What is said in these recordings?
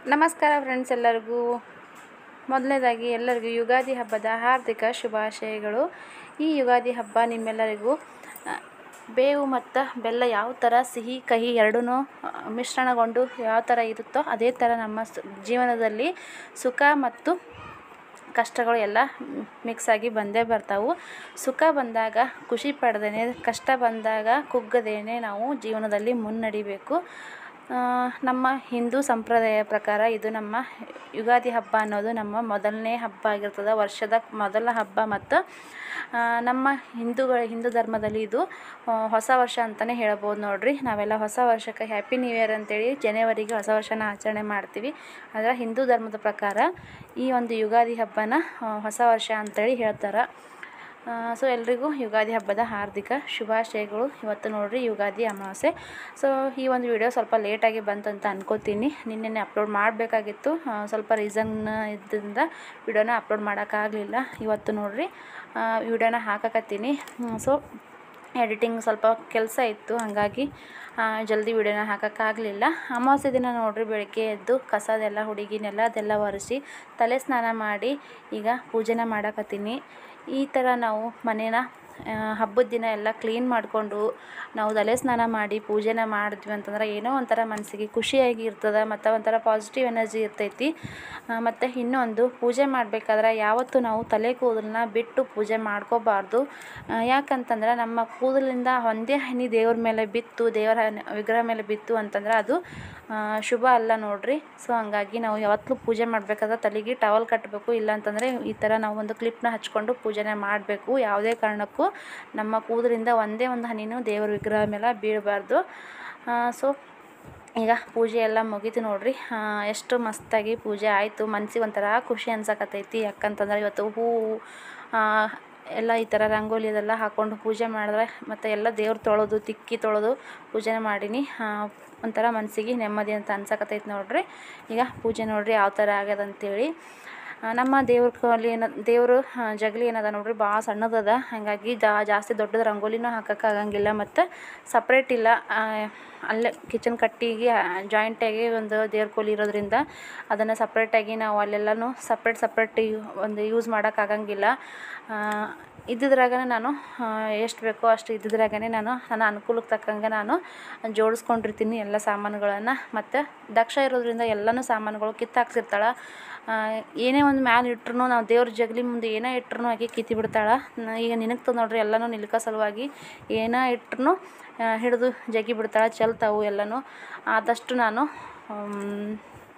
ನಮಸ್ಕಾರ ಫ್ರೆಂಡ್ಸ್ ಎಲ್ಲರಿಗೂ ಮೊದಲನೇದಾಗಿ ಎಲ್ಲರಿಗೂ ಯುಗಾದಿ ಹಬ್ಬದ ಹಾರ್ದಿಕ ಶುಭಾಶಯಗಳು ಈ ಯುಗಾದಿ ಹಬ್ಬ ನಿಮ್ಮೆಲ್ಲರಿಗೂ ಆ, ಬೇವು ಮತ್ತು ಬೆಲ್ಲ ಯಾವ ಥರ ಸಿಹಿ ಕಹಿ ಎರಡೂ ಮಿಶ್ರಣಗೊಂಡು ಯಾವ ಥರ ಇರುತ್ತೋ ಅದೇ ಥರ ನಮ್ಮ ಸ್- ಜೀವನದಲ್ಲಿ ಸುಖ ಮತ್ತು ಕಷ್ಟಗಳು ಎಲ್ಲ ಮಿಕ್ಸ್ ಆಗಿ ಬಂದೇ ಬರ್ತಾವು ಸುಖ ಬಂದಾಗ ಖುಷಿ ಪಡ್ದೇನೆ ಕಷ್ಟ ಬಂದಾಗ ಕುಗ್ಗದೇನೆ ನಾವು ಜೀವನದಲ್ಲಿ ಮುನ್ನಡಿಬೇಕು ಆ, ನಮ್ಮ ಹಿಂದೂ ಸಂಪ್ರದಾಯ ಪ್ರಕಾರ ಇದು ನಮ್ಮ ಯುಗಾದಿ ಹಬ್ಬ ಅನ್ನೋದು ನಮ್ಮ ಮೊದಲನೇ ಹಬ್ಬ ಆಗಿರ್ತದೆ ವರ್ಷದ ಮೊದಲ ಹಬ್ಬ ಮತ್ತು ಆ, ನಮ್ಮ ಹಿಂದೂಗಳ ಹಿಂದೂ ಧರ್ಮದಲ್ಲಿ ಇದು ಆ, ಹೊಸ ವರ್ಷ ಅಂತಲೇ ಹೇಳ್ಬೋದು ನೋಡ್ರಿ ನಾವೆಲ್ಲ ಹೊಸ ವರ್ಷಕ್ಕೆ ಹ್ಯಾಪಿ ನ್ಯೂ ಇಯರ್ ಅಂತೇಳಿ ಜನವರಿಗೆ ಹೊಸ ವರ್ಷನ ಆಚರಣೆ ಮಾಡ್ತೀವಿ ಆದರೆ ಹಿಂದೂ ಧರ್ಮದ ಪ್ರಕಾರ ಈ ಒಂದು ಯುಗಾದಿ ಹಬ್ಬನ ಆ, ಹೊಸ ವರ್ಷ ಅಂತೇಳಿ ಹೇಳ್ತಾರೆ ಸೊ ಎಲ್ರಿಗೂ ಯುಗಾದಿ ಹಬ್ಬದ ಹಾರ್ದಿಕ ಶುಭಾಶಯಗಳು ಇವತ್ತು ನೋಡ್ರಿ ಯುಗಾದಿ ಅಮಾವಾಸ್ಯೆ ಸೊ ಈ ಒಂದು ವಿಡಿಯೋ ಸ್ವಲ್ಪ ಲೇಟಾಗಿ ಬಂತು ಅಂತ ಅನ್ಕೋತೀನಿ ನಿನ್ನೆ ಅಪ್ಲೋಡ್ ಮಾಡಬೇಕಾಗಿತ್ತು ಸ್ವಲ್ಪ ರೀಸನ್ ಇದ್ದರಿಂದ ವಿಡಿಯೋನ ಅಪ್ಲೋಡ್ ಮಾಡೋಕ್ಕಾಗಲಿಲ್ಲ ಇವತ್ತು ನೋಡ್ರಿ ವಿಡಿಯೋನ ಹಾಕಕತ್ತೀನಿ ಸೊ ಎಡಿಟಿಂಗ್ ಸ್ವಲ್ಪ ಕೆಲಸ ಇತ್ತು ಹಾಗಾಗಿ ಆ, ಜಲ್ದಿ ವಿಡಿಯೋನ ಹಾಕೋಕ್ಕಾಗಲಿಲ್ಲ ಅಮಾವಾಸ್ಯೆ ದಿನ ನೋಡ್ರಿ ಬೆಳಗ್ಗೆ ಎದ್ದು ಕಸದೆಲ್ಲ ಹುಡುಗಿನೆಲ್ಲ ಅದೆಲ್ಲ ಒರೆಸಿ ತಲೆ ಸ್ನಾನ ಮಾಡಿ ಈಗ ಪೂಜೆನ ಮಾಡಕತ್ತೀನಿ ಈ ಥರ ನಾವು ಮನೇನ ಆ, ಹಬ್ಬದ ದಿನ ಎಲ್ಲ ಕ್ಲೀನ್ ಮಾಡಿಕೊಂಡು ನಾವು ತಲೆ ಸ್ನಾನ ಮಾಡಿ ಪೂಜೆನ ಮಾಡಿದ್ವಿ ಅಂತಂದ್ರೆ ಏನೋ ಒಂಥರ ಮನಸ್ಸಿಗೆ ಖುಷಿಯಾಗಿ ಇರ್ತದೆ ಮತ್ತು ಒಂಥರ ಪಾಸಿಟಿವ್ ಎನರ್ಜಿ ಇರ್ತೈತಿ ಮತ್ತು ಇನ್ನೊಂದು ಪೂಜೆ ಮಾಡಬೇಕಾದ್ರೆ ಯಾವತ್ತೂ ನಾವು ತಲೆ ಕೂದಲನ್ನ ಬಿಟ್ಟು ಪೂಜೆ ಮಾಡ್ಕೋಬಾರ್ದು ಆ, ಯಾಕಂತಂದ್ರೆ ನಮ್ಮ ಕೂದಲಿಂದ ಒಂದೇ ಹನಿ ದೇವ್ರ ಮೇಲೆ ಬಿತ್ತು ದೇವರ ಹನಿ- ವಿಗ್ರಹ ಮೇಲೆ ಬಿತ್ತು ಅಂತಂದ್ರೆ ಅದು ಆ, ಶುಭ ಅಲ್ಲ ನೋಡ್ರಿ ಸೊ ಹಂಗಾಗಿ ನಾವು ಯಾವತ್ತೂ ಪೂಜೆ ಮಾಡಬೇಕಾದ್ರೆ ತಲೆಗೆ ಟವಲ್ ಕಟ್ಟಬೇಕು ಇಲ್ಲ ಅಂತಂದರೆ ಈ ಥರ ನಾವು ಒಂದು ಕ್ಲಿಪ್ನ ಹಚ್ಕೊಂಡು ಪೂಜೆನ ಮಾಡಬೇಕು ಯಾವುದೇ ಕಾರಣಕ್ಕೂ ನಮ್ಮ ಕೂದಲಿಂದ ಒಂದೇ ಒಂದು ಹನಿನೂ ದೇವರ ವಿಗ್ರಹ ಮೇಲೆ ಬೀಳಬಾರ್ದು ಸೊ ಈಗ ಪೂಜೆ ಎಲ್ಲ ಮುಗೀತು ನೋಡ್ರಿ ಆ, ಎಷ್ಟು ಮಸ್ತಾಗಿ ಪೂಜೆ ಆಯಿತು ಮನ್ಸಿಗೆ ಒಂಥರ ಖುಷಿ ಅನ್ಸಕತ್ತೈತಿ ಯಾಕಂತಂದ್ರೆ ಇವತ್ತು ಹೂವು ಆ, ಎಲ್ಲ ಈ ಥರ ರಂಗೋಲಿ ಅದೆಲ್ಲ ಹಾಕ್ಕೊಂಡು ಪೂಜೆ ಮಾಡಿದ್ರೆ ಮತ್ತು ಎಲ್ಲ ದೇವ್ರು ತೊಳೆದು ತಿಕ್ಕಿ ತೊಳೆದು ಪೂಜೆನ ಮಾಡೀನಿ ಆ, ಒಂಥರ ಮನಸ್ಸಿಗೆ ನೆಮ್ಮದಿ ಅಂತ ಅನ್ಸಕತ್ತೈತಿ ನೋಡ್ರಿ ಈಗ ಪೂಜೆ ನೋಡ್ರಿ ಯಾವ ಥರ ಆಗ್ಯದ ಅಂತೇಳಿ ಆ, ನಮ್ಮ ದೇವ್ರ ಕೋಲಿ ಏನ ದೇವರು ಜಗಲಿ ಏನದ ನೋಡ್ರಿ ಭಾಳ ಸಣ್ಣದದ ಹಾಗಾಗಿ ಜಾ ಜಾಸ್ತಿ ದೊಡ್ಡದು ರಂಗೋಲಿನೂ ಹಾಕೋಕ್ಕಾಗಂಗಿಲ್ಲ ಮತ್ತು ಸಪ್ರೇಟ್ ಇಲ್ಲ ಆ, ಅಲ್ಲೇ ಕಿಚನ್ ಕಟ್ಟಿಗೆ ಜಾಯಿಂಟಾಗಿ ಒಂದು ದೇವ್ರ ಕೋಲಿ ಇರೋದ್ರಿಂದ ಅದನ್ನು ಸಪ್ರೇಟಾಗಿ ನಾವು ಅಲ್ಲೆಲ್ಲನೂ ಸಪ್ರೇಟ್ ಸಪ್ರೇಟ್ ಒಂದು ಯೂಸ್ ಮಾಡೋಕ್ಕಾಗಂಗಿಲ್ಲ ಇದ್ದಿದ್ರಾಗನೇ ನಾನು ಎಷ್ಟು ಬೇಕೋ ಅಷ್ಟು ಇದ್ದಿದ್ರಾಗನೇ ನಾನು ನನ್ನ ಅನುಕೂಲಕ್ಕೆ ತಕ್ಕಂಗೆ ನಾನು ಜೋಡಿಸ್ಕೊಂಡಿರ್ತೀನಿ ಎಲ್ಲ ಸಾಮಾನುಗಳನ್ನು ಮತ್ತು ದಕ್ಷ ಇರೋದ್ರಿಂದ ಎಲ್ಲನೂ ಸಾಮಾನುಗಳು ಕಿತ್ತಾಕ್ಸಿರ್ತಾಳೆ ಆ, ಏನೇ ಒಂದು ಮ್ಯಾಲೆ ಇಟ್ರು ನಾವು ದೇವ್ರ ಜಗಲಿ ಮುಂದೆ ಏನೇ ಇಟ್ರು ಆಕೆ ಕಿತ್ತಿ ಬಿಡ್ತಾಳೆ ಈಗ ನಿನಗೆ ನೋಡ್ರಿ ಎಲ್ಲನೂ ನಿಲ್ಕ ಸಲುವಾಗಿ ಏನೇ ಇಟ್ರು ಹಿಡಿದು ಜಗಿ ಬಿಡ್ತಾಳೆ ಚೆಲ್ತಾವು ಎಲ್ಲನೂ ಆದಷ್ಟು ನಾನು ಆಮ್,